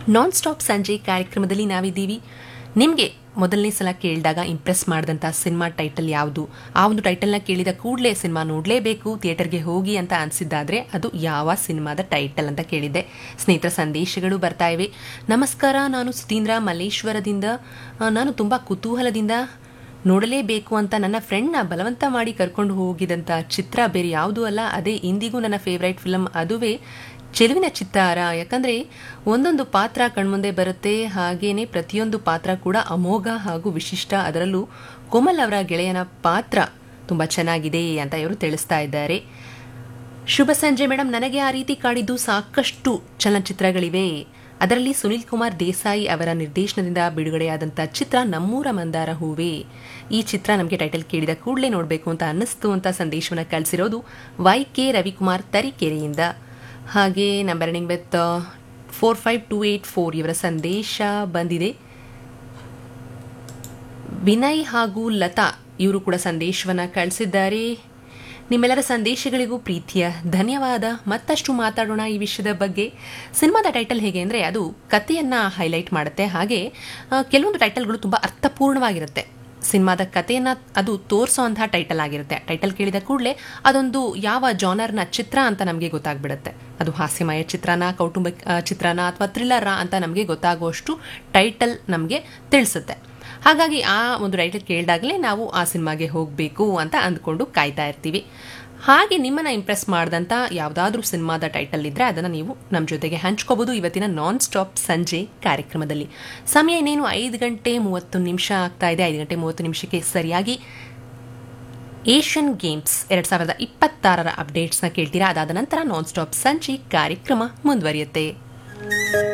non stop ಸಂಜೆ ಕಾರ್ಯಕ್ರಮದಲ್ಲಿ ನಾವಿದ್ದೀವಿ ನಿಮಗೆ ಮೊದಲನೇ ಸಲ ಕೇಳಿದಾಗ ಇಂಪ್ರೆಸ್ ಮಾಡಿದಂಥ ಸಿನಿಮಾ ಟೈಟಲ್ ಯಾವುದು ಆ ಒಂದು ಟೈಟಲ್ನ ಕೇಳಿದ ಕೂಡಲೇ ಸಿನಿಮಾ ನೋಡಲೇಬೇಕು ಥಿಯೇಟರ್ಗೆ ಹೋಗಿ ಅಂತ ಅನಿಸಿದ್ದಾದರೆ ಅದು ಯಾವ ಸಿನಿಮಾದ ಟೈಟಲ್ ಅಂತ ಕೇಳಿದ್ದೆ ಸ್ನೇಹಿತರ ಸಂದೇಶಗಳು ಬರ್ತಾ ಇವೆ ನಮಸ್ಕಾರ ನಾನು ಸುತೀಂದ್ರ ಮಲ್ಲೇಶ್ವರದಿಂದ ಆ, ನಾನು ತುಂಬ ಕುತೂಹಲದಿಂದ ನೋಡಲೇಬೇಕು ಅಂತ ನನ್ನ ಫ್ರೆಂಡ್ನ ಬಲವಂತ ಮಾಡಿ ಕರ್ಕೊಂಡು ಹೋಗಿದಂಥ ಚಿತ್ರ ಬೇರೆ ಯಾವುದೂ ಅಲ್ಲ ಅದೇ ಇಂದಿಗೂ ನನ್ನ ಫೇವ್ರೈಟ್ ಫಿಲಮ್ ಅದುವೇ ಚೆಲುವಿನ ಚಿತ್ತಾರ ಯಾಕಂದರೆ ಒಂದೊಂದು ಪಾತ್ರ ಕಣ್ಮುಂದೆ ಬರುತ್ತೆ ಹಾಗೇನೆ ಪ್ರತಿಯೊಂದು ಪಾತ್ರ ಕೂಡ ಅಮೋಘ ಹಾಗೂ ವಿಶಿಷ್ಟ ಅದರಲ್ಲೂ ಕೋಮಲ್ ಅವರ ಗೆಳೆಯನ ಪಾತ್ರ ತುಂಬ ಚೆನ್ನಾಗಿದೆ ಅಂತ ಇವರು ತಿಳಿಸ್ತಾ ಇದ್ದಾರೆ ಶುಭ ಸಂಜೆ ಮೇಡಮ್ ನನಗೆ ಆ ರೀತಿ ಕಾಡಿದ್ದು ಸಾಕಷ್ಟು ಚಲನಚಿತ್ರಗಳಿವೆ ಅದರಲ್ಲಿ ಸುನಿಲ್ ಕುಮಾರ್ ದೇಸಾಯಿ ಅವರ ನಿರ್ದೇಶನದಿಂದ ಬಿಡುಗಡೆಯಾದಂಥ ಚಿತ್ರ ನಮ್ಮೂರ ಮಂದಾರ ಹೂವೇ ಈ ಚಿತ್ರ ನಮಗೆ ಟೈಟಲ್ ಕೇಳಿದ ಕೂಡಲೇ ನೋಡಬೇಕು ಅಂತ ಅನ್ನಿಸ್ತು ಅಂತ ಸಂದೇಶವನ್ನು ಕಳಿಸಿರೋದು ವೈ ಕೆ ರವಿಕುಮಾರ್ ತರೀಕೆರೆಯಿಂದ ಹಾಗೆ number ending with four five two eight four ಇವರ ಸಂದೇಶ ಬಂದಿದೆ ವಿನಯ್ ಹಾಗೂ ಲತಾ ಇವರು ಕೂಡ ಸಂದೇಶವನ್ನು ಕಳಿಸಿದ್ದಾರೆ ನಿಮ್ಮೆಲ್ಲರ ಸಂದೇಶಗಳಿಗೂ ಪ್ರೀತಿಯ ಧನ್ಯವಾದ ಮತ್ತಷ್ಟು ಮಾತಾಡೋಣ ಈ ವಿಷಯದ ಬಗ್ಗೆ ಸಿನಿಮಾದ ಟೈಟಲ್ ಹೇಗೆ ಅಂದರೆ ಅದು ಕಥೆಯನ್ನು ಹೈಲೈಟ್ ಮಾಡುತ್ತೆ ಹಾಗೆ ಆ, ಕೆಲವೊಂದು ಟೈಟಲ್ಗಳು ತುಂಬ ಅರ್ಥಪೂರ್ಣವಾಗಿರುತ್ತೆ ಸಿನಿಮಾದ ಕಥೆಯನ್ನು ಅದು ತೋರಿಸೋವಂತಹ ಟೈಟಲ್ ಆಗಿರುತ್ತೆ ಟೈಟಲ್ ಕೇಳಿದ ಕೂಡಲೇ ಅದೊಂದು ಯಾವ ಜಾನರ್ನ ಚಿತ್ರ ಅಂತ ನಮಗೆ ಗೊತ್ತಾಗ್ಬಿಡುತ್ತೆ ಅದು ಹಾಸ್ಯಮಯ ಚಿತ್ರನ ಕೌಟುಂಬಿಕ ಆ, ಚಿತ್ರನ ಅಥವಾ ಥ್ರಿಲ್ಲರ ಅಂತ ನಮಗೆ ಗೊತ್ತಾಗುವಷ್ಟು ಟೈಟಲ್ ನಮಗೆ ತಿಳಿಸುತ್ತೆ ಹಾಗಾಗಿ ಆ ಒಂದು ಟೈಟಲ್ ಕೇಳಿದಾಗಲೇ ನಾವು ಆ ಸಿನಿಮಾಗೆ ಹೋಗಬೇಕು ಅಂತ ಅಂದ್ಕೊಂಡು ಕಾಯ್ತಾ ಇರ್ತೀವಿ ಹಾಗೆ ನಿಮ್ಮನ್ನ ಇಂಪ್ರೆಸ್ ಮಾಡಿದಂಥ ಯಾವುದಾದ್ರೂ ಸಿನಿಮಾದ ಟೈಟಲ್ ಇದ್ದರೆ ಅದನ್ನು ನೀವು ನಮ್ಮ ಜೊತೆಗೆ ಹಂಚ್ಕೋಬೋದು ಇವತ್ತಿನ ನಾನ್ ಸ್ಟಾಪ್ ಸಂಜೆ ಕಾರ್ಯಕ್ರಮದಲ್ಲಿ ಸಮಯ ಇನ್ನೇನು ಐದು ಗಂಟೆ ಮೂವತ್ತು ನಿಮಿಷ ಆಗ್ತಾ ಇದೆ ಐದು ಗಂಟೆ ಮೂವತ್ತು ನಿಮಿಷಕ್ಕೆ ಸರಿಯಾಗಿ ಏಷ್ಯನ್ ಗೇಮ್ಸ್ ಎರಡು ಸಾವಿರದ ಇಪ್ಪತ್ತಾರರ ಅಪ್ಡೇಟ್ಸ್ನ ಕೇಳ್ತೀರಾ ಅದಾದ ನಂತರ ನಾನ್ ಸ್ಟಾಪ್ ಸಂಜೆ ಕಾರ್ಯಕ್ರಮ ಮುಂದುವರಿಯುತ್ತೆ